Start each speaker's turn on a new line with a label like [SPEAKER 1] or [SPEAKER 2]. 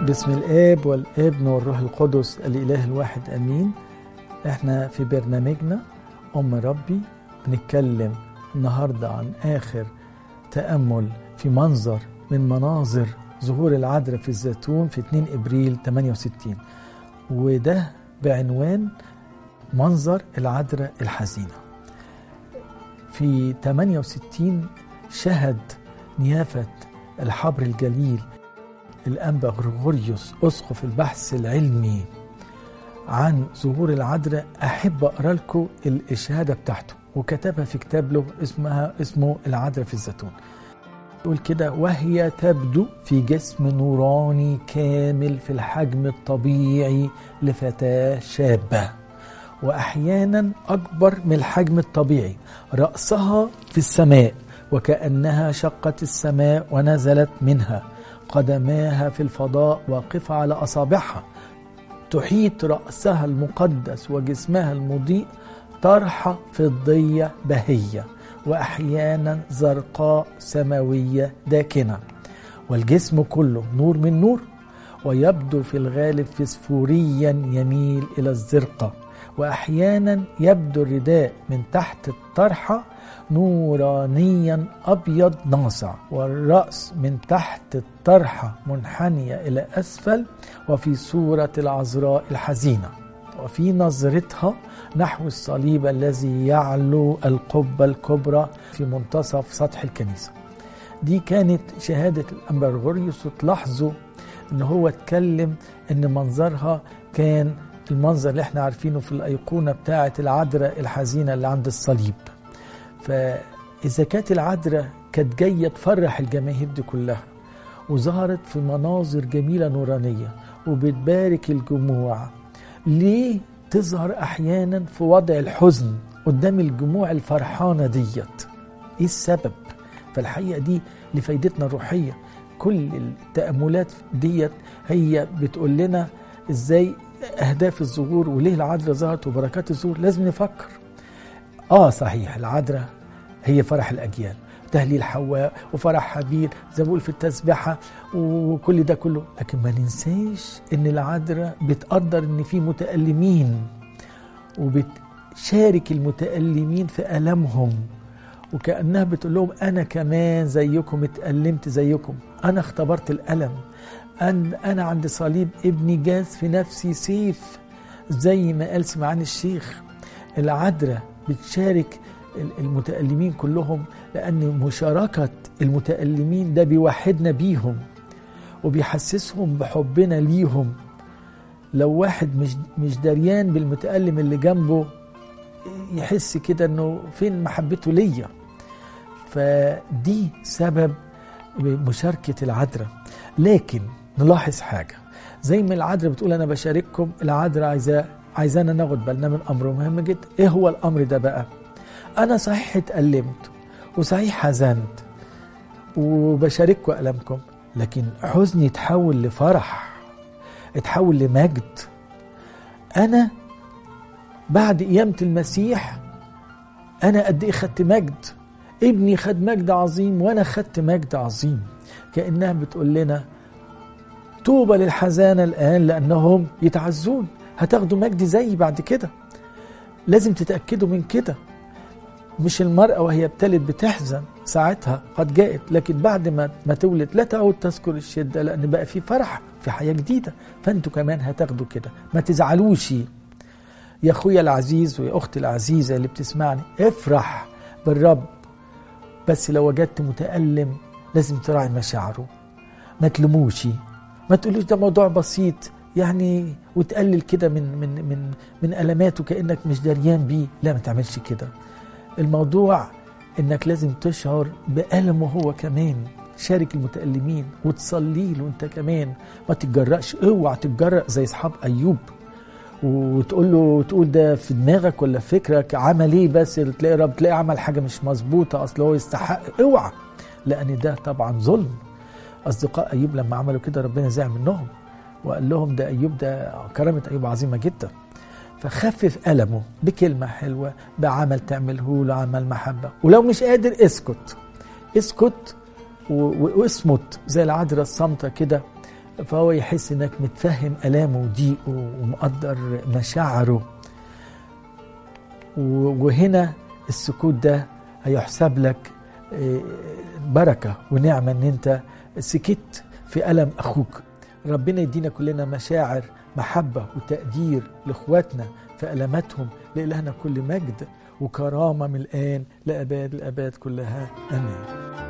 [SPEAKER 1] باسم الاب والابن والروح القدس الاله الواحد امين احنا في برنامجنا ام ربي بنتكلم النهارده عن اخر تامل في منظر من مناظر ظهور العذراء في الزيتون في 2 ابريل 68 وده بعنوان منظر العذراء الحزينه في 68 شهد نيافه الحبر الجليل الأنبا غريغوريوس أسقف البحث العلمي عن ظهور العذراء أحب أقرأ لكم الإشهادة بتاعته وكتبها في كتاب له اسمها اسمه العذراء في الزيتون يقول كده وهي تبدو في جسم نوراني كامل في الحجم الطبيعي لفتاة شابة وأحيانا أكبر من الحجم الطبيعي رأسها في السماء وكأنها شقت السماء ونزلت منها قدماها في الفضاء واقفة على أصابعها تحيط رأسها المقدس وجسمها المضيء طرحة فضية بهية وأحيانا زرقاء سماوية داكنة والجسم كله نور من نور ويبدو في الغالب فسفوريا يميل إلى الزرقة وأحيانا يبدو الرداء من تحت الطرحة نورانيا أبيض ناصع والرأس من تحت الطرحة منحنية إلى أسفل وفي صورة العذراء الحزينة وفي نظرتها نحو الصليب الذي يعلو القبة الكبرى في منتصف سطح الكنيسة دي كانت شهادة الأمبرغوريوس وتلاحظوا ان هو اتكلم ان منظرها كان المنظر اللي احنا عارفينه في الأيقونة بتاعة العذراء الحزينة اللي عند الصليب فإذا كانت العذراء كانت جاية تفرح الجماهير دي كلها وظهرت في مناظر جميلة نورانية وبتبارك الجموع ليه تظهر أحيانا في وضع الحزن قدام الجموع الفرحانة ديت إيه السبب فالحقيقة دي لفايدتنا الروحية كل التأملات ديت هي بتقول لنا إزاي أهداف الظهور وليه العذراء ظهرت وبركات الظهور لازم نفكر اه صحيح العذراء هي فرح الاجيال تهليل حواء وفرح حبيل زي ما بقول في التسبحه وكل ده كله لكن ما ننساش ان العذراء بتقدر ان في متالمين وبتشارك المتالمين في المهم وكانها بتقول لهم انا كمان زيكم اتالمت زيكم انا اختبرت الالم أن انا عند صليب ابني جاز في نفسي سيف زي ما قال سمعان الشيخ العذراء بتشارك المتألمين كلهم لأن مشاركة المتألمين ده بيوحدنا بيهم وبيحسسهم بحبنا ليهم لو واحد مش مش دريان بالمتألم اللي جنبه يحس كده انه فين محبته ليا فدي سبب مشاركة العذراء لكن نلاحظ حاجة زي ما العذراء بتقول أنا بشارككم العذراء عايزاه عايزانا ناخد بالنا من امر مهم جدا ايه هو الامر ده بقى انا صحيح اتألمت وصحيح حزنت وبشارككم ألمكم لكن حزني اتحول لفرح اتحول لمجد انا بعد قيامة المسيح انا قد ايه خدت مجد ابني خد مجد عظيم وانا خدت مجد عظيم كانها بتقول لنا طوبى للحزانه الان لانهم يتعزون هتاخدوا مجد زي بعد كده لازم تتأكدوا من كده مش المرأة وهي بتلد بتحزن ساعتها قد جاءت لكن بعد ما ما تولد لا تعود تذكر الشدة لأن بقى في فرح في حياة جديدة فأنتوا كمان هتاخدوا كده ما تزعلوش يا أخويا العزيز ويا أختي العزيزة اللي بتسمعني افرح بالرب بس لو وجدت متألم لازم تراعي مشاعره ما تلموش ما تقولوش ده موضوع بسيط يعني وتقلل كده من من من من الماته كانك مش دريان بيه لا ما تعملش كده الموضوع انك لازم تشعر بألمه هو كمان شارك المتألمين وتصلي له انت كمان ما تتجرأش اوعى تتجرأ زي اصحاب ايوب وتقول له تقول ده في دماغك ولا في فكرك عمل ايه بس تلاقي رب تلاقي عمل حاجه مش مظبوطه اصل هو يستحق اوعى لان ده طبعا ظلم اصدقاء ايوب لما عملوا كده ربنا زعل منهم وقال لهم ده ايوب ده كرامه ايوب عظيمه جدا فخفف ألمه بكلمة حلوة بعمل تعمله له عمل محبة ولو مش قادر اسكت اسكت واصمت زي العذراء الصامتة كده فهو يحس انك متفهم الامه وضيقه ومقدر مشاعره وهنا السكوت ده هيحسب لك بركه ونعمه ان انت سكت في الم اخوك ربنا يدينا كلنا مشاعر محبه وتقدير لاخواتنا في الماتهم لالهنا كل مجد وكرامه من الان لاباد الاباد كلها امين